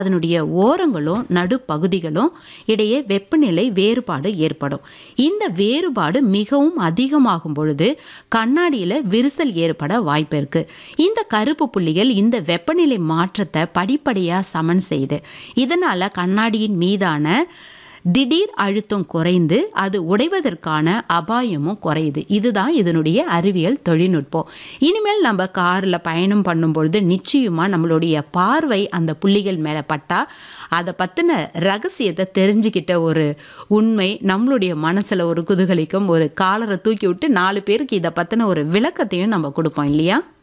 அதனுடைய ஓரங்களும் நடுப்பகுதிகளும் இடையே வெப்பநிலை வேறுபாடு ஏற்படும் இந்த வேறுபாடு மிகவும் அதிகமாகும் பொழுது கண்ணாடியில் விரிசல் ஏற்பட வாய்ப்பு இருக்கு இந்த கருப்பு புள்ளிகள் இந்த வெப்பநிலை மாற்றத்தை படிப்படியாக சமன் செய்யுது இதனால கண்ணாடியின் மீதான திடீர் அழுத்தம் குறைந்து அது உடைவதற்கான அபாயமும் குறையுது இதுதான் இதனுடைய அறிவியல் தொழில்நுட்பம் இனிமேல் நம்ம காரில் பயணம் பண்ணும்பொழுது நிச்சயமாக நம்மளுடைய பார்வை அந்த புள்ளிகள் மேலே பட்டா அதை பற்றின ரகசியத்தை தெரிஞ்சுக்கிட்ட ஒரு உண்மை நம்மளுடைய மனசில் ஒரு குதூகலிக்கும் ஒரு காலரை தூக்கி விட்டு நாலு பேருக்கு இதை பற்றின ஒரு விளக்கத்தையும் நம்ம கொடுப்போம் இல்லையா